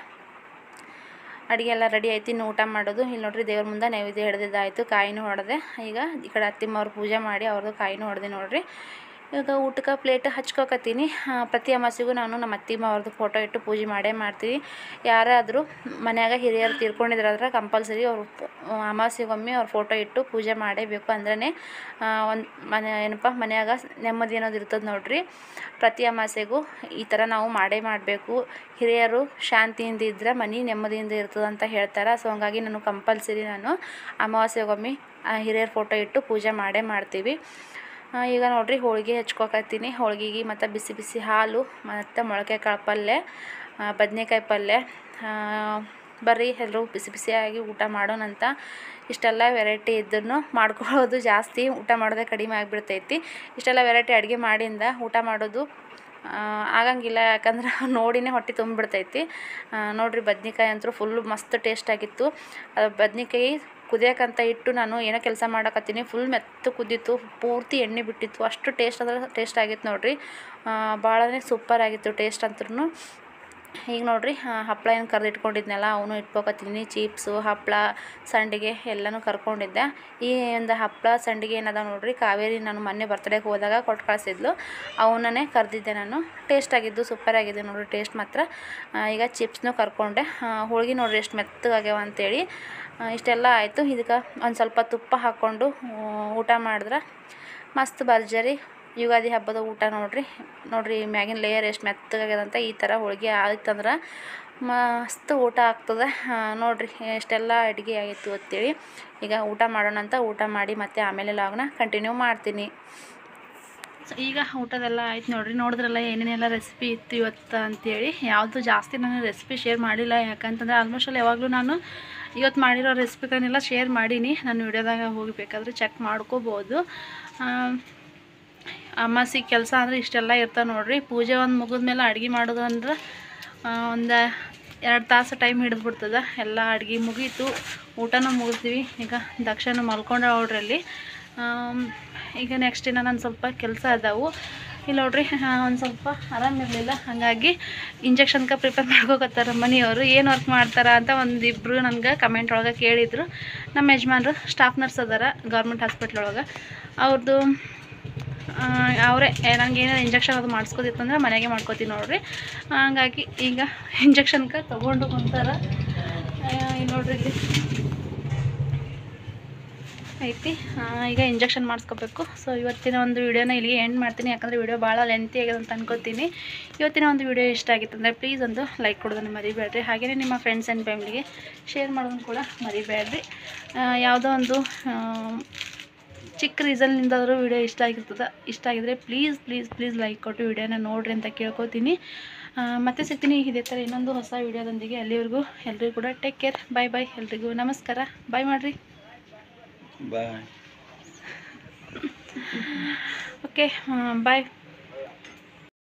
ಅಡುಗೆ ಎಲ್ಲ ರೆಡಿ ಆಯ್ತು ಇನ್ನು ಊಟ ಮಾಡೋದು ಇಲ್ಲಿ ನೋಡ್ರಿ ದೇವ್ರ ಮುಂದೆ ನೈವೇದ್ಯ ಹಿಡ್ದಿದ್ದಾಯಿತು ಕಾಯಿನೂ ಹೊಡೆದೆ ಈಗ ಈ ಕಡೆ ಅತ್ತಿಮ್ಮವ್ರು ಪೂಜೆ ಮಾಡಿ ಅವ್ರದ್ದು ಕಾಯಿನೂ ಹೊಡೆದೆ ನೋಡ್ರಿ ಈಗ ಊಟಕ್ಕೆ ಪ್ಲೇಟ್ ಹಚ್ಕೋಕತ್ತೀನಿ ಆ, ಪ್ರತಿ ಅಮಾಸಿಗೂ ನಾನು ನಮ್ಮ ಅತ್ತಿಮ್ಮ ಅವ್ರದ್ದು ಫೋಟೋ ಇಟ್ಟು ಪೂಜೆ ಮಾಡೇ ಮಾಡ್ತೀವಿ ಯಾರಾದರೂ ಮನ್ಯಾಗ ಹಿರಿಯರು ತೀರ್ಕೊಂಡಿದ್ರಾದ್ರೆ ಕಂಪಲ್ಸರಿ ಅವ್ರು ಅಮಾಸಿಗೊಮ್ಮೆ ಅವ್ರ ಫೋಟೋ ಇಟ್ಟು ಪೂಜೆ ಮಾಡೇಬೇಕು ಅಂದ್ರೆ ಒಂದು ಮನೆ ಏನಪ್ಪ ಮನ್ಯಾಗ ನೆಮ್ಮದಿ ಅನ್ನೋದು ಇರ್ತದೆ ನೋಡ್ರಿ ಪ್ರತಿ ಅಮಾಸೆಗೂ ಈ ಥರ ನಾವು ಮಾಡೇ ಮಾಡಬೇಕು ಹಿರಿಯರು ಶಾಂತಿಯಿಂದ ಇದ್ದರೆ ಮನೆ ನೆಮ್ಮದಿಯಿಂದ ಇರ್ತದೆ ಅಂತ ಹೇಳ್ತಾರೆ ಸೊ ಹಂಗಾಗಿ ನಾನು ಕಂಪಲ್ಸರಿ ನಾನು ಅಮಾವಾಸ್ಯೆಗೊಮ್ಮೆ ಆ ಹಿರಿಯರ ಫೋಟೋ ಇಟ್ಟು ಪೂಜೆ ಮಾಡೇ ಮಾಡ್ತೀವಿ ಆ, ಈಗ ನೋಡ್ರಿ ಹೋಳಿಗೆ ಹೆಚ್ಕೊಕತ್ತೀನಿ ಹೋಳ್ಗೆಗೆ ಮತ್ತು ಬಿಸಿ ಬಿಸಿ ಹಾಲು ಮತ್ತು ಮೊಳಕೆ ಕಾಳು ಪಲ್ಯ ಆ, ಬದ್ನೆಕಾಯಿ ಪಲ್ಯ ಆ, ಬರ್ರಿ ಎಲ್ಲರೂ ಬಿಸಿ ಬಿಸಿಯಾಗಿ ಊಟ ಮಾಡೋಣಂತ ಇಷ್ಟೆಲ್ಲ ವೆರೈಟಿ ಇದ್ರೂ ಮಾಡ್ಕೊಳ್ಳೋದು ಜಾಸ್ತಿ ಊಟ ಮಾಡೋದೇ ಕಡಿಮೆ ಆಗಿಬಿಡ್ತೈತಿ ಇಷ್ಟೆಲ್ಲ ವೆರೈಟಿ ಅಡುಗೆ ಮಾಡಿಂದ ಊಟ ಮಾಡೋದು ಆ, ಆಗಂಗಿಲ್ಲ ಯಾಕಂದ್ರೆ ನೋಡಿನೇ ಹೊಟ್ಟೆ ತುಂಬಿಬಿಡ್ತೈತಿ ನೋಡಿರಿ ಬದ್ನಿಕಾಯಿ ಅಂತೂ ಫುಲ್ಲು ಮಸ್ತ್ ಟೇಸ್ಟ್ ಆಗಿತ್ತು ಅದು ಬದ್ನಿಕಾಯಿ ಕುದಿಯೋಕ್ಕಂತ ಇಟ್ಟು ನಾನು ಏನೋ ಕೆಲಸ ಮಾಡಕತ್ತೀನಿ ಫುಲ್ ಮೆತ್ತ ಕುದ್ದಿತ್ತು ಪೂರ್ತಿ ಎಣ್ಣೆ ಬಿಟ್ಟಿತ್ತು ಅಷ್ಟು ಟೇಸ್ಟ್ ಅಂದ್ರೆ ಟೇಸ್ಟ್ ಆಗಿತ್ತು ನೋಡಿರಿ ಭಾಳನೇ ಸೂಪರ್ ಆಗಿತ್ತು ಟೇಸ್ಟ್ ಅಂತೂ ಈಗ ನೋಡ್ರಿ ಆ, ಹಪ್ಪಳ ಏನು ಕರೆದಿಟ್ಕೊಂಡಿದ್ನಲ್ಲ ಅವನು ಇಟ್ಕೊಕತ್ತೀನಿ ಚೀಪ್ಸು ಹಪ್ಪಳ ಸಂಡಿಗೆ ಎಲ್ಲನೂ ಕರ್ಕೊಂಡಿದ್ದೆ ಈ ಒಂದು ಹಪ್ಪಳ ಸಂಡಿಗೆ ಏನದ ನೋಡ್ರಿ ಕಾವೇರಿ ನಾನು ಮೊನ್ನೆ ಬರ್ತಡೇಗೆ ಹೋದಾಗ ಕೊಟ್ಟು ಕಳಿಸಿದ್ಲು ಅವನನ್ನೇ ಕರೆದಿದ್ದೆ ನಾನು ಟೇಸ್ಟ್ ಆಗಿದ್ದು ಸೂಪರ್ ಆಗಿದೆ ನೋಡ್ರಿ ಟೇಸ್ಟ್ ಮಾತ್ರ ಆ, ಈಗ ಚಿಪ್ಸ್ನೂ ಕರ್ಕೊಂಡೆ ಆ, ಹೋಳ್ಗೆ ನೋಡ್ರಿ ಎಷ್ಟು ಮೆತ್ತಗಾಗ್ಯಾವ ಅಂತೇಳಿ ಆ, ಇಷ್ಟೆಲ್ಲ ಆಯಿತು ಇದಕ್ಕೆ ಒಂದು ಸ್ವಲ್ಪ ತುಪ್ಪ ಹಾಕ್ಕೊಂಡು ಆ, ಊಟ ಮಾಡಿದ್ರೆ ಮಸ್ತ್ ಭರ್ಜರಿ ಯುಗಾದಿ ಹಬ್ಬದ ಊಟ ನೋಡ್ರಿ ನೋಡ್ರಿ ಮ್ಯಾಗಿನ ಲೇಯರ್ ಎಷ್ಟು ಮೆತ್ತಗಾಗ್ಯದಂತ ಈ ಥರ ಹೋಳಿಗೆ ಆಯ್ತಂದ್ರೆ ಮಸ್ತ್ ಊಟ ಆಗ್ತದೆ ಆ, ನೋಡ್ರಿ ಎಷ್ಟೆಲ್ಲ ಅಡುಗೆ ಆಗಿತ್ತು ಅಂತೇಳಿ ಈಗ ಊಟ ಮಾಡೋಣ ಅಂತ ಊಟ ಮಾಡಿ ಮತ್ತೆ ಆಮೇಲೆ ಲಾಗ್ನ ಕಂಟಿನ್ಯೂ ಮಾಡ್ತೀನಿ ಸೊ ಈಗ ಊಟದೆಲ್ಲ ಆಯ್ತು ನೋಡ್ರಿ ನೋಡಿದ್ರಲ್ಲ ಏನೇನೆಲ್ಲ ರೆಸಿಪಿ ಇತ್ತು ಇವತ್ತು ಅಂತೇಳಿ ಯಾವುದು ಜಾಸ್ತಿ ನಾನು ರೆಸಿಪಿ ಶೇರ್ ಮಾಡಿಲ್ಲ ಯಾಕಂತಂದ್ರೆ ಆಲ್ಮೋಸ್ಟ್ ಅಲ್ಲಿ ಯಾವಾಗಲೂ ನಾನು ಇವತ್ತು ಮಾಡಿರೋ ರೆಸಿಪಿಗಳನ್ನೆಲ್ಲ ಶೇರ್ ಮಾಡೀನಿ ನಾನು ವಿಡಿಯೋದಾಗ ಹೋಗಬೇಕಾದ್ರೆ ಚೆಕ್ ಮಾಡ್ಕೋಬೋದು ಆ, ಅಮಾಸಿ ಕೆಲಸ ಅಂದರೆ ಇಷ್ಟೆಲ್ಲ ಇರ್ತಾವೆ ನೋಡ್ರಿ ಪೂಜೆ ಒಂದು ಮುಗಿದ್ಮೇಲೆ ಅಡುಗೆ ಮಾಡೋದು ಅಂದ್ರೆ ಒಂದು ಎರಡು ತಾಸು ಟೈಮ್ ಹಿಡಿದ್ಬಿಡ್ತದೆ ಎಲ್ಲ ಅಡುಗೆ ಮುಗೀತು ಊಟನೂ ಮುಗಿದ್ವಿ ಈಗ ದಕ್ಷಿಣ ಮಲ್ಕೊಂಡ್ರೆ ಅವ್ರಲ್ಲಿ ಈಗ ನೆಕ್ಸ್ಟ್ ಇನ್ನು ನಾನು ಸ್ವಲ್ಪ ಕೆಲಸ ಅದಾವು ಇಲ್ಲಿ ನೋಡ್ರಿ ಒಂದು ಸ್ವಲ್ಪ ಆರಾಮಿರಲಿಲ್ಲ ಹಾಗಾಗಿ ಇಂಜೆಕ್ಷನ್ಗೆ ಪ್ರಿಪೇರ್ ಮಾಡ್ಕೋಕತ್ತಾರ ಮನೆಯವರು ಏನು ವರ್ಕ್ ಮಾಡ್ತಾರ ಅಂತ ಒಂದಿಬ್ಬರು ನನಗೆ ಕಮೆಂಟ್ ಒಳಗೆ ಕೇಳಿದರು ನಮ್ಮ ಯಜಮಾನ್ರು ಸ್ಟಾಫ್ ನರ್ಸ್ ಅದಾರ ಗೌರ್ಮೆಂಟ್ ಹಾಸ್ಪಿಟ್ಲ್ ಒಳಗೆ ಅವ್ರದ್ದು ಅವರೇ ನನಗೆ ಏನಾರು ಇಂಜೆಕ್ಷನ್ ಅದು ಮಾಡಿಸ್ಕೋದಿತ್ತಂದ್ರೆ ಮನೆಗೆ ಮಾಡ್ಕೋತೀನಿ ನೋಡ್ರಿ ಹಂಗಾಗಿ ಈಗ ಇಂಜೆಕ್ಷನ್ಗೆ ತೊಗೊಂಡು ಕುಂತಾರ ಆ, ಇಲ್ಲಿ ನೋಡ್ರಿ ಇಲ್ಲಿ ಐತಿ ಆ, ಈಗ ಇಂಜೆಕ್ಷನ್ ಮಾಡಿಸ್ಕೋಬೇಕು ಸೊ ಇವತ್ತಿನ ಒಂದು ವಿಡಿಯೋನ ಇಲ್ಲಿಗೆ ಎಂಡ್ ಮಾಡ್ತೀನಿ ಯಾಕಂದರೆ ವಿಡಿಯೋ ಭಾಳ ಲೆಂತಿ ಆಗಿದೆ ಅಂತ ಅನ್ಕೋತೀನಿ ಇವತ್ತಿನ ಒಂದು ವಿಡಿಯೋ ಇಷ್ಟ ಆಗಿತ್ತು ಅಂದರೆ ಪ್ಲೀಸ್ ಒಂದು ಲೈಕ್ ಕೊಡೋದನ್ನು ಮರಿಬೇಡ್ರಿ ಹಾಗೆಯೇ ನಿಮ್ಮ ಫ್ರೆಂಡ್ಸ್ ಆ್ಯಂಡ್ ಫ್ಯಾಮಿಲಿಗೆ ಶೇರ್ ಮಾಡೋದನ್ನು ಕೂಡ ಮರಿಬೇಡ್ರಿ ಆ, ಯಾವುದೋ ಒಂದು ಆ, ಚಿಕ್ಕ ರೀಸನ್ನಿಂದಾದರೂ ವಿಡಿಯೋ ಇಷ್ಟ ಆಗಿರ್ತದೆ ಇಷ್ಟ ಆಗಿದ್ರೆ ಪ್ಲೀಸ್ ಪ್ಲೀಸ್ ಪ್ಲೀಸ್ ಲೈಕ್ ಕೊಟ್ಟು ವಿಡಿಯೋನ ನೋಡ್ರಿ ಅಂತ ಕೇಳ್ಕೊತೀನಿ ಆ, ಮತ್ತೆ ಸಿಗ್ತೀನಿ ಇದೇ ಥರ ಇನ್ನೊಂದು ಹೊಸ ವಿಡಿಯೋದೊಂದಿಗೆ ಅಲ್ಲಿವರೆಗೂ ಎಲ್ರಿಗೂ ಕೂಡ ಟೇಕ್ ಕೇರ್ ಬಾಯ್ ಬಾಯ್ ಎಲ್ರಿಗೂ ನಮಸ್ಕಾರ ಬಾಯ್ ಮಾಡಿರಿ ಬಾಯ್ ಓಕೆ ಬಾಯ್